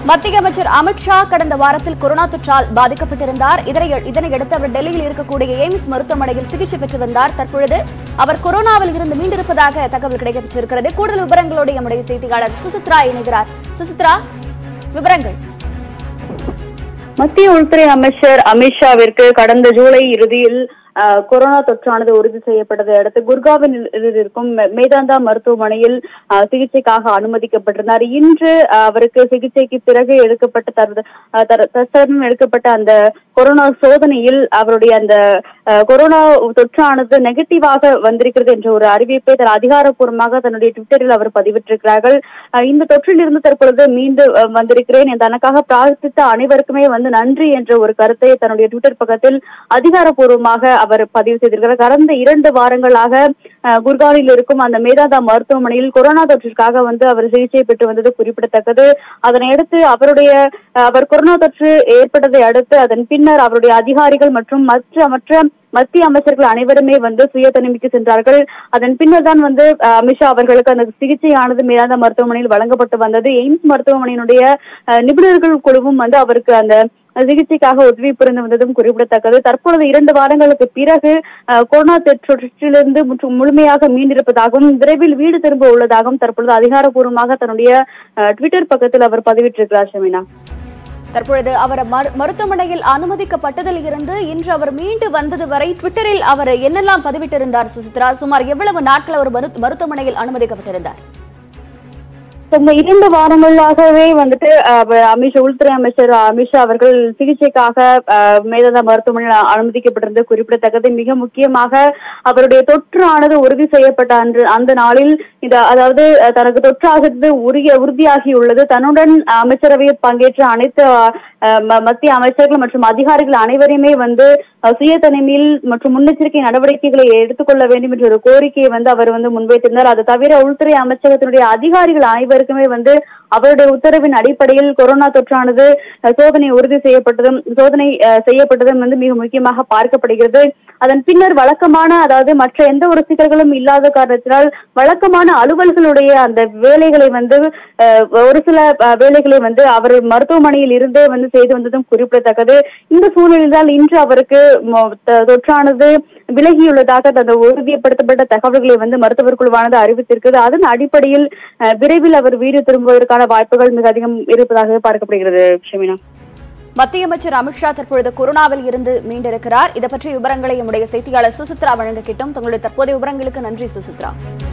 மத்திய அமைச்சர் அமித்ஷா கடந்த வாரத்தில் கொரோனா தொற்றால் பாதிக்கப்பட்டிருந்தார் இதனை இதனையடுத்து அவர் டெல்லியில் இருக்கக்கூடிய எய்ம்ஸ் மருத்துவமனையில் சிகிச்சை பெற்று வந்தார் தற்பொழுது அவர் கொரோனாவில் இருந்து மீண்டிருப்பதாக தகவல் கிடைக்கப்பட்டிருக்கிறது கூடுதல் விவரங்களோடு நம்முடைய செய்தியாளர் சுசித்ரா இணைகிறார் சுசித்ரா விவரங்கள் மத்திய உள்துறை அமைச்சர் அமித்ஷாவிற்கு கடந்த ஜூலை இறுதியில் அஹ், கொரோனா தொற்றானது உறுதி செய்யப்பட்டதை அடுத்து குர்காவில் இருக்கும் மே- மேதாந்தா மருத்துவமனையில் அஹ், சிகிச்சைக்காக அனுமதிக்கப்பட்டிருந்தார் இன்று அஹ், அவருக்கு சிகிச்சைக்கு பிறகு எடுக்கப்பட்ட தர- அஹ், தர- தற்சமயம் எடுக்கப்பட்ட அந்த கொரோனா சோதனையில் அவருடைய அந்த அஹ், கொரோனா தொற்றானது நெகட்டிவாக வந்திருக்கிறது என்ற ஒரு அறிவிப்பை தன் அதிகாரப்பூர்வமாக தன்னுடைய ட்விட்டரில் அவர் பதிவிட்டிருக்கிறார்கள் அஹ், இந்த தொற்றில் இருந்து தற்பொழுது மீண்டு அஹ், வந்திருக்கிறேன் என் தனக்காக பிரார்த்தித்த அனைவருக்குமே வந்து நன்றி என்ற ஒரு கருத்தை தன்னுடைய ட்விட்டர் பக்கத்தில் அதிகாரப்பூர்வமாக அவர் பதிவு செய்திருக்கிறார் கடந்த இரண்டு வாரங்களாக அஹ், குர்கானில் இருக்கும் அந்த மேதாந்தா மருத்துவமனையில் கொரோனா தொற்றிற்காக வந்து அவர் சிகிச்சை பெற்று வந்தது குறிப்பிடத்தக்கது அதனையடுத்து அவருடைய அஹ், அவர் கொரோனா தொற்று ஏற்பட்டதை அடுத்து அதன் பின்னர் அவருடைய அதிகாரிகள் மற்றும் மற்ற மற்ற மத்திய அமைச்சர்கள் அனைவருமே வந்து சுய தனிமைக்கு சென்றார்கள் அதன் பின்னர் தான் வந்து அஹ், அமித்ஷா அவர்களுக்கு அந்த சிகிச்சையானது மேலாந்த மருத்துவமனையில் வழங்கப்பட்டு வந்தது எய்ம்ஸ் மருத்துவமனையினுடைய அஹ், நிபுணர்கள் குழுவும் வந்து அவருக்கு அந்த சிகிச்சைக்காக உதவி புரிந்து வந்ததும் குறிப்பிடத்தக்கது தற்பொழுது இரண்டு வாரங்களுக்கு பிறகு அஹ், கொரோனா தொற்றிலிருந்து முற்று- முழுமையாக மீண்டிருப்பதாகவும் விரைவில் வீடு திரும்ப உள்ளதாகவும் தற்பொழுது அதிகாரப்பூர்வமாக தன்னுடைய அஹ், ட்விட்டர் பக்கத்தில் அவர் பதிவிட்டிருக்கிறார் ஷமினா தற்பொழுது அவர் மரு- மருத்துவமனையில் அனுமதிக்கப்பட்டதில் இருந்து இன்று அவர் மீண்டு வந்தது வரை ட்விட்டரில் அவர் என்னெல்லாம் பதிவிட்டிருந்தார் சுசித்ரா சுமார் எவ்வளவு நாட்கள் அவர் மரு- மருத்துவமனையில் அனுமதிக்கப்பட்டிருந்தார் இந்த இரண்டு வாரங்களாகவே வந்துட்டு அஹ், அமித்ஷா உள்துறை அமைச்சர் அமித்ஷா அவர்கள் சிகிச்சைக்காக அஹ், மேதாந்தா மருத்துவமனையில் அனுமதிக்கப்பட்டிருந்தது குறிப்பிடத்தக்கது மிக முக்கியமாக அவருடைய தொற்றானது உறுதி செய்யப்பட்ட அன்று அந்த நாளில் இந்த அதாவது அஹ், தனக்கு தொற்றாகிறது உரிய உறுதியாகியுள்ளது தன்னுடன் அமைச்சரவையில் பங்கேற்ற அனைத்து அஹ், ம- மத்திய அமைச்சர்கள் மற்றும் அதிகாரிகள் அனைவரையுமே வந்து அஹ், சுய தனிமையில் மற்றும் முன்னெச்சரிக்கை நடவடிக்கைகளை எடுத்துக்கொள்ள வேண்டும் என்ற ஒரு கோரிக்கையை வந்து அவர் வந்து முன்வைத்திருந்தார் அது தவிர உள்துறை அமைச்சகத்தினுடைய அதிகாரிகள் அனைவருக்குமே வந்து அவருடைய உத்தரவின் அடிப்படையில் கொரோனா தொற்றானது அஹ், சோதனை உறுதி செய்யப்பட்டதும் சோதனை அஹ், செய்யப்பட்டதும் வந்து மிக முக்கியமாக பார்க்கப்படுகிறது அதன் பின்னர் வழக்கமான அதாவது மற்ற எந்த ஒரு சிக்கல்களும் இல்லாத காரணத்தினால் வழக்கமான அலுவல்களுடைய அந்த வேலைகளை வந்து அஹ், ஒரு சில அஹ், வேலைகளை வந்து அவர் மருத்துவமனையில் இருந்தே வந்து செய்து வந்ததும் குறிப்பிடத்தக்கது இந்த சூழ்நிலையில் தான் இன்று அவருக்கு மொ- த- தொற்றானது விலகியுள்ளதாக அந்த உறுதிப்படுத்தப்பட்ட தகவல்களை வந்து மருத்துவர் குழுவானது அறிவித்திருக்கிறது அதன் அடிப்படையில் அஹ், விரைவில் அவர் வீடு திரும்புவதற்கான வாய்ப்புகள் மிக அதிகம் இருப்பதாக பார்க்கப்படுகிறது ஷமினா மத்திய அமைச்சர் அமித்ஷா தற்பொழுது கொரோனாவில் இருந்து மீண்டிருக்கிறார் இதை பற்றிய விவரங்களை நம்முடைய செய்தியாளர் சுசித்ரா வழங்க கேட்டோம் தங்களுடைய தற்போதைய விவரங்களுக்கு நன்றி சுசித்ரா